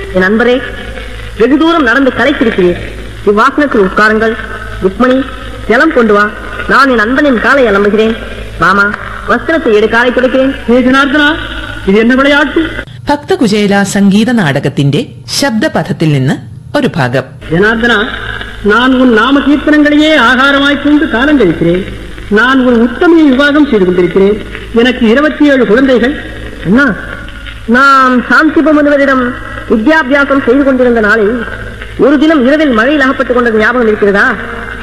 என் நண்பரே வெகு தூரம் நடந்து களைத்திருக்கிறேன் இவ்வாசனத்தில் உட்காருங்கள் ருக்மணி ஜலம் கொண்டு வா நான் என் நண்பனின் காலை அலம்புகிறேன் மாமா வஸ்திரத்தை எடு காலை துடைக்கிறேன் ഹേ ജനാർദ്ദന ഇത് എന്നെ വിളയാട്ടു ഭക്തകുചേല സംഗീത നാടകത്തിന്റെ ശബ്ദപഥത്തിൽ നിന്ന് ഒരു ഭാഗം ஜனார்தனா நான் உன் நாம கீர்த்தனங்களையே ஆகாரமாய்க் கொண்டு காலம் கழிக்கிறேன் நான் உன் உத்தமையை விவாகம் செய்து கொண்டிருக்கிறேன் எனக்கு இருபத்தி ஏழு குழந்தைகள் அண்ணா நாம் சாந்திப முனிவரிடம் வித்யாபியாசம் செய்து கொண்டிருந்த நாளில் ஒரு தினம் இரவில் மழையில் அகப்பட்டுக் கொண்டது ஞாபகம் இருக்கிறதா